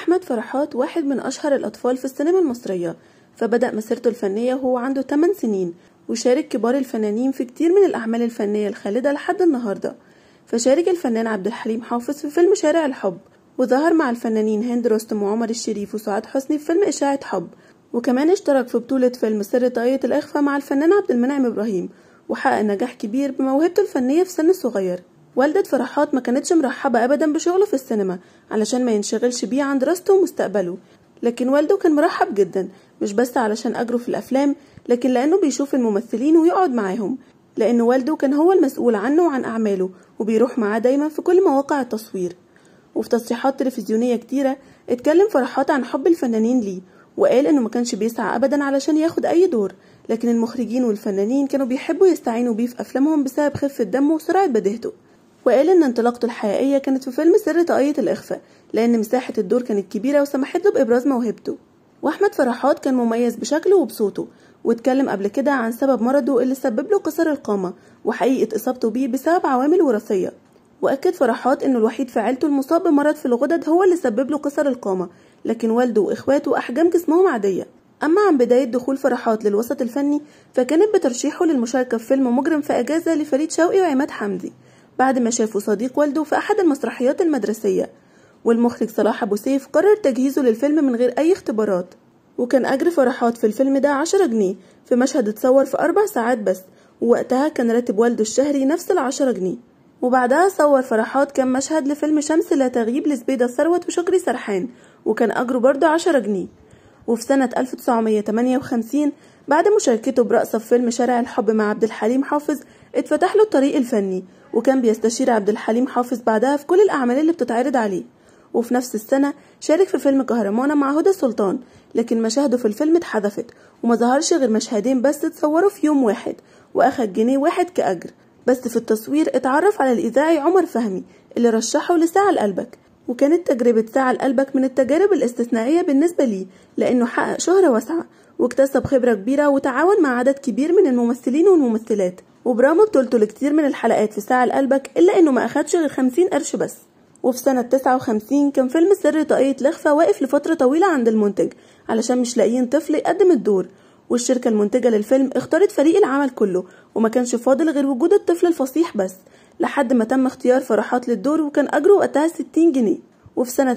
أحمد فرحات واحد من أشهر الأطفال في السينما المصرية فبدأ مسيرته الفنية وهو عنده 8 سنين وشارك كبار الفنانين في كتير من الأعمال الفنية الخالدة لحد النهاردة فشارك الفنان عبد الحليم حافظ في فيلم شارع الحب وظهر مع الفنانين هند رستم وعمر الشريف وسعاد حسني في فيلم إشاعة حب وكمان اشترك في بطولة فيلم سر طاقية الإخفاء مع الفنان عبد المنعم إبراهيم وحقق نجاح كبير بموهبته الفنية في سن صغير والدة فرحات ما كانتش مرحبة أبدا بشغله في السينما علشان ما ينشغلش بيه عن دراسته ومستقبله لكن والده كان مرحب جدا مش بس علشان أجره في الأفلام لكن لأنه بيشوف الممثلين ويقعد معاهم لأن والده كان هو المسؤول عنه وعن أعماله وبيروح معاه دايما في كل مواقع التصوير وفي تصريحات تلفزيونية كتيرة اتكلم فرحات عن حب الفنانين ليه وقال انه ما كانش بيسعى ابدا علشان ياخد اي دور لكن المخرجين والفنانين كانوا بيحبوا يستعينوا بيه في افلامهم بسبب خفة دمه وسرعة بديهته وقال ان انطلاقته الحقيقية كانت في فيلم سر طاقية الإخفاء لأن مساحة الدور كانت كبيرة وسمحت له بإبراز موهبته وأحمد فرحات كان مميز بشكله وبصوته واتكلم قبل كده عن سبب مرضه اللي سبب له قصر القامة وحقيقة إصابته بيه بسبب عوامل وراثية وأكد فرحات إنه الوحيد في عيلته المصاب بمرض في الغدد هو اللي سبب له قصر القامة لكن والده وإخواته أحجام جسمهم عادية أما عن بداية دخول فرحات للوسط الفني فكانت بترشيحه للمشاركة في فيلم مجرم في أجازة لفريد شوقي وعماد حمدي بعد ما شافوا صديق والده في أحد المسرحيات المدرسية والمخرج صلاح أبو سيف قرر تجهيزه للفيلم من غير أي اختبارات وكان أجر فرحات في الفيلم ده عشرة جنيه في مشهد اتصور في أربع ساعات بس ووقتها كان راتب والده الشهري نفس العشرة جنيه وبعدها صور فرحات كام مشهد لفيلم شمس لا تغيب لزبيدة ثروت وشكري سرحان وكان أجره برضه عشرة جنيه وفي سنة 1958 بعد مشاركته برقصة في فيلم شارع الحب مع عبد الحليم حافظ اتفتح له الطريق الفني وكان بيستشير عبد الحليم حافظ بعدها في كل الأعمال اللي بتتعرض عليه وفي نفس السنة شارك في فيلم كهرمانة مع هدى سلطان لكن مشاهده في الفيلم اتحذفت وما ظهرش غير مشهدين بس اتصوروا في يوم واحد وأخد جنيه واحد كأجر بس في التصوير اتعرف على الإذاعي عمر فهمي اللي رشحه لساعة لقلبك وكانت تجربة ساعة لقلبك من التجارب الاستثنائية بالنسبة ليه لأنه حقق شهرة واسعة واكتسب خبرة كبيرة وتعاون مع عدد كبير من الممثلين والممثلات وبرغم بطولته لكتير من الحلقات في ساعة لقلبك إلا إنه ما أخدش غير 50 قرش بس وفي سنة 59 كان فيلم سر طاقية الإخفاء واقف لفترة طويلة عند المنتج علشان مش لاقيين طفل يقدم الدور والشركة المنتجة للفيلم اختارت فريق العمل كله وما كانش فاضل غير وجود الطفل الفصيح بس لحد ما تم اختيار فرحات للدور وكان أجره وقتها 60 جنيه وفي سنة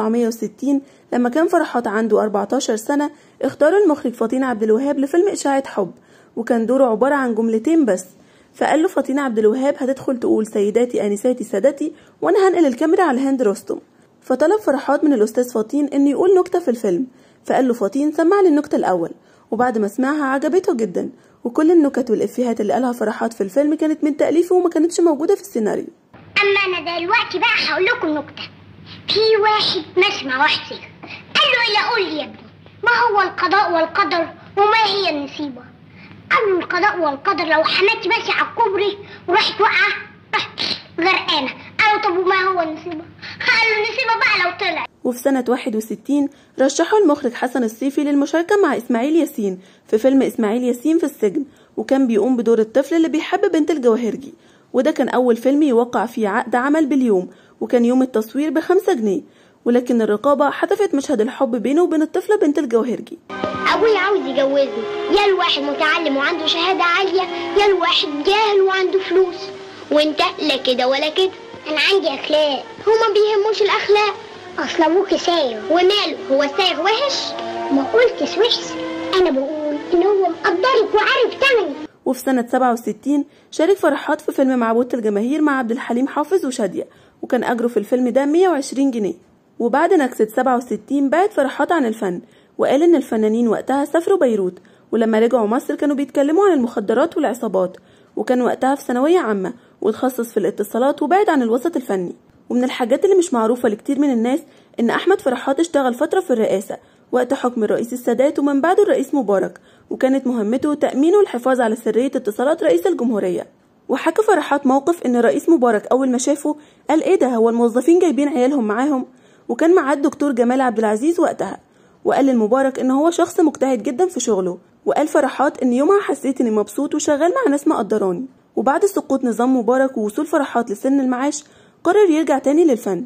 1960 لما كان فرحات عنده 14 سنة اختار المخرج فطين عبد الوهاب لفيلم إشاعة حب وكان دوره عبارة عن جملتين بس فقال له فطين عبد الوهاب هتدخل تقول سيداتي آنساتي سادتي وأنا هنقل الكاميرا على هند رستم فطلب فرحات من الأستاذ فطين إنه يقول نكتة في الفيلم فقال له فطين سمع لي النكتة الأول وبعد ما سمعها عجبته جدا وكل النكت والإفيهات اللي قالها فرحات في الفيلم كانت من تأليفه وما كانتش موجودة في السيناريو اما انا دلوقتي بقى هقول لكم نكته في واحد ماشي مع واحد سيف قال له الا قول لي يا ابني ما هو القضاء والقدر وما هي النسيبه قال له القضاء والقدر لو حماتي ماشي على الكوبري وراحت واقعه راحت غرقانه قال له طب وما هو النسيبه قال له النسيبه بقى لو طلع وفي سنة 61 رشحه المخرج حسن الصيفي للمشاركة مع إسماعيل ياسين في فيلم إسماعيل ياسين في السجن وكان بيقوم بدور الطفل اللي بيحب بنت الجواهرجي وده كان أول فيلم يوقع فيه عقد عمل باليوم وكان يوم التصوير بخمسة جنيه ولكن الرقابة حذفت مشهد الحب بينه وبين الطفلة بنت الجواهرجي ابويا عاوز يجوزني يا الواحد متعلم وعنده شهاده عاليه يا الواحد جاهل وعنده فلوس وانت لا كده ولا كده انا عندي اخلاق هما بيهموش الاخلاق اصل ابوك سايغ وماله هو سايغ وحش ما قلتش وحش انا بقول ان هو مقدرك وعارف تمني وفي سنة 67 شارك فرحات في فيلم معبودة الجماهير مع عبد الحليم حافظ وشادية وكان أجره في الفيلم ده 120 جنيه وبعد نكسة 67 بعد فرحات عن الفن وقال إن الفنانين وقتها سافروا بيروت ولما رجعوا مصر كانوا بيتكلموا عن المخدرات والعصابات وكان وقتها في ثانوية عامة وتخصص في الاتصالات وبعد عن الوسط الفني ومن الحاجات اللي مش معروفة لكتير من الناس إن أحمد فرحات اشتغل فترة في الرئاسة وقت حكم الرئيس السادات ومن بعده الرئيس مبارك وكانت مهمته تأمين والحفاظ على سرية اتصالات رئيس الجمهورية وحكى فرحات موقف إن الرئيس مبارك أول ما شافه قال إيه ده هو الموظفين جايبين عيالهم معاهم وكان معاه الدكتور جمال عبد العزيز وقتها وقال للمبارك إن هو شخص مجتهد جدا في شغله وقال فرحات إن يومها حسيت إني مبسوط وشغال مع ناس مقدراني وبعد سقوط نظام مبارك ووصول فرحات لسن المعاش قرر يرجع تاني للفن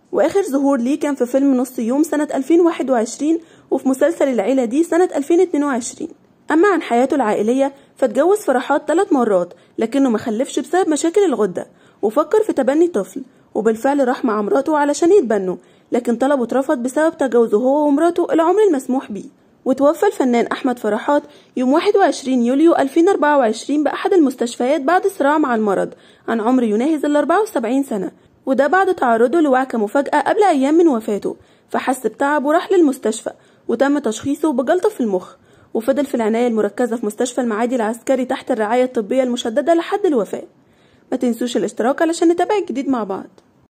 وآخر ظهور ليه كان في فيلم نص يوم سنة 2021 وفي مسلسل العيلة دي سنة 2022 أما عن حياته العائلية فاتجوز فرحات ثلاث مرات لكنه ما خلفش بسبب مشاكل الغدة وفكر في تبني طفل وبالفعل راح مع مراته علشان يتبنوا لكن طلبه اترفض بسبب تجاوزه هو ومراته العمر المسموح بيه وتوفى الفنان أحمد فرحات يوم 21 يوليو 2024 بأحد المستشفيات بعد صراع مع المرض عن عمر يناهز ال 74 سنة وده بعد تعرضه لوعكة مفاجأة قبل أيام من وفاته فحس بتعب وراح للمستشفى وتم تشخيصه بجلطة في المخ وفضل في العناية المركزة في مستشفى المعادي العسكري تحت الرعاية الطبية المشددة لحد الوفاة ما تنسوش الاشتراك علشان نتابع الجديد مع بعض